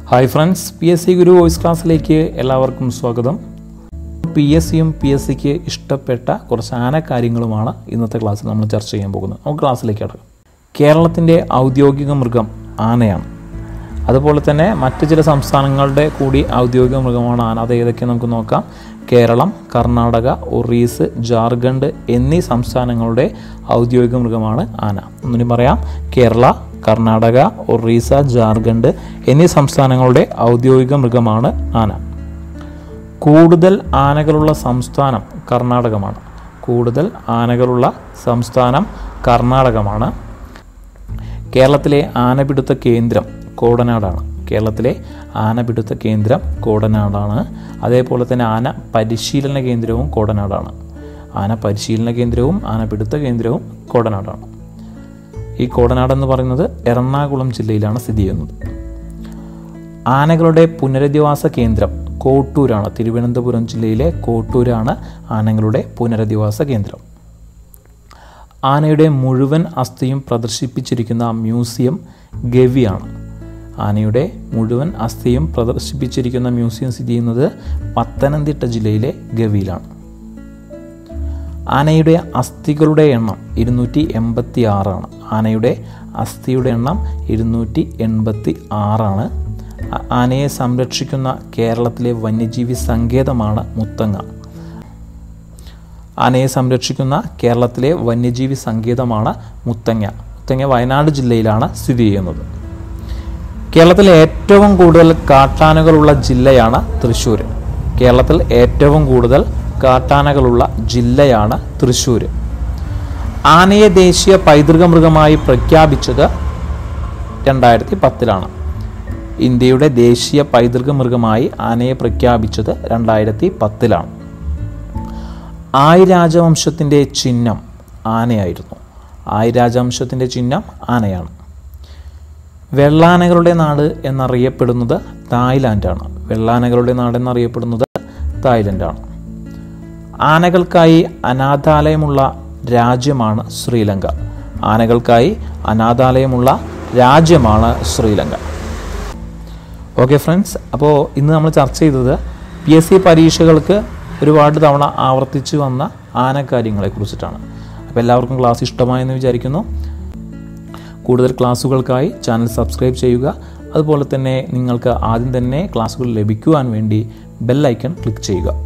hi friends P S C Guru voice ക്ലാസ്സിലേക്ക് എല്ലാവർക്കും സ്വാഗതം പി എസ് സിയും പി എസ് സിക്ക് ഇഷ്ടപ്പെട്ട കുറച്ച് ആന കാര്യങ്ങളുമാണ് ഇന്നത്തെ ക്ലാസ്സിൽ നമ്മൾ ചർച്ച ചെയ്യാൻ പോകുന്നത് നമുക്ക് ക്ലാസ്സിലേക്ക് കിടക്കാം കേരളത്തിൻ്റെ ഔദ്യോഗിക മൃഗം ആനയാണ് അതുപോലെ തന്നെ മറ്റ് ചില സംസ്ഥാനങ്ങളുടെ കൂടി ഔദ്യോഗിക മൃഗമാണ് ആന അത് ഏതൊക്കെ നമുക്ക് നോക്കാം കേരളം കർണാടക ഒറീസ് ജാർഖണ്ഡ് എന്നീ സംസ്ഥാനങ്ങളുടെ ഔദ്യോഗിക മൃഗമാണ് ആന ഒന്നിനും പറയാം കേരള കർണാടക ഒറീസ ജാർഖണ്ഡ് എന്നീ സംസ്ഥാനങ്ങളുടെ ഔദ്യോഗിക മൃഗമാണ് ആന കൂടുതൽ ആനകളുള്ള സംസ്ഥാനം കർണാടകമാണ് കൂടുതൽ ആനകളുള്ള സംസ്ഥാനം കർണാടകമാണ് കേരളത്തിലെ ആനപിടുത്ത കേന്ദ്രം കോടനാടാണ് കേരളത്തിലെ ആനപിടുത്ത കേന്ദ്രം കോടനാടാണ് അതേപോലെ തന്നെ ആന പരിശീലന കേന്ദ്രവും കോടനാടാണ് ആന പരിശീലന കേന്ദ്രവും ആനപിടുത്ത കേന്ദ്രവും കോടനാടാണ് ഈ കോടനാട് എന്ന് പറയുന്നത് എറണാകുളം ജില്ലയിലാണ് സ്ഥിതി ചെയ്യുന്നത് ആനകളുടെ പുനരധിവാസ കേന്ദ്രം കോട്ടൂരാണ് തിരുവനന്തപുരം ജില്ലയിലെ കോട്ടൂരാണ് ആനകളുടെ പുനരധിവാസ കേന്ദ്രം ആനയുടെ മുഴുവൻ അസ്ഥിയും പ്രദർശിപ്പിച്ചിരിക്കുന്ന മ്യൂസിയം ഗവിയാണ് ആനയുടെ മുഴുവൻ അസ്ഥിയും പ്രദർശിപ്പിച്ചിരിക്കുന്ന മ്യൂസിയം സ്ഥിതി ചെയ്യുന്നത് പത്തനംതിട്ട ജില്ലയിലെ ഗവിയിലാണ് ആനയുടെ അസ്ഥികളുടെ എണ്ണം ഇരുന്നൂറ്റി എൺപത്തി ആറാണ് ആനയുടെ അസ്ഥിയുടെ എണ്ണം ഇരുന്നൂറ്റി എൺപത്തി ആറാണ് ആനയെ സംരക്ഷിക്കുന്ന കേരളത്തിലെ വന്യജീവി സങ്കേതമാണ് മുത്തങ്ങ ആനയെ സംരക്ഷിക്കുന്ന കേരളത്തിലെ വന്യജീവി സങ്കേതമാണ് മുത്തങ്ങ മുത്തങ്ങ വയനാട് ജില്ലയിലാണ് സ്ഥിതി ചെയ്യുന്നത് കേരളത്തിൽ ഏറ്റവും കൂടുതൽ കാട്ടാനകളുള്ള ജില്ലയാണ് തൃശ്ശൂർ കേരളത്തിൽ ഏറ്റവും കൂടുതൽ കാട്ടാനകളുള്ള ജില്ലയാണ് തൃശ്ശൂർ ആനയെ ദേശീയ പൈതൃക മൃഗമായി പ്രഖ്യാപിച്ചത് രണ്ടായിരത്തി പത്തിലാണ് ഇന്ത്യയുടെ ദേശീയ പൈതൃക മൃഗമായി ആനയെ പ്രഖ്യാപിച്ചത് രണ്ടായിരത്തി പത്തിലാണ് ആയി രാജവംശത്തിൻ്റെ ചിഹ്നം ആനയായിരുന്നു ആയി രാജവംശത്തിൻ്റെ ചിഹ്നം ആനയാണ് വെള്ളാനകളുടെ നാട് എന്നറിയപ്പെടുന്നത് തായ്ലാൻഡാണ് വെള്ളാനകളുടെ നാട് എന്നറിയപ്പെടുന്നത് തായ്ലൻഡാണ് ആനകൾക്കായി അനാഥാലയമുള്ള രാജ്യമാണ് ശ്രീലങ്ക ആനകൾക്കായി അനാഥാലയമുള്ള രാജ്യമാണ് ശ്രീലങ്ക ഓക്കെ ഫ്രണ്ട്സ് അപ്പോൾ ഇന്ന് നമ്മൾ ചർച്ച ചെയ്തത് പി എസ് സി പരീക്ഷകൾക്ക് ഒരുപാട് തവണ ആവർത്തിച്ച് വന്ന ആനക്കാര്യങ്ങളെ കുറിച്ചിട്ടാണ് അപ്പോൾ എല്ലാവർക്കും ക്ലാസ് ഇഷ്ടമായെന്ന് വിചാരിക്കുന്നു കൂടുതൽ ക്ലാസ്സുകൾക്കായി ചാനൽ സബ്സ്ക്രൈബ് ചെയ്യുക അതുപോലെ തന്നെ നിങ്ങൾക്ക് ആദ്യം തന്നെ ക്ലാസ്സുകൾ ലഭിക്കുവാൻ വേണ്ടി ബെല്ലൈക്കൺ ക്ലിക്ക് ചെയ്യുക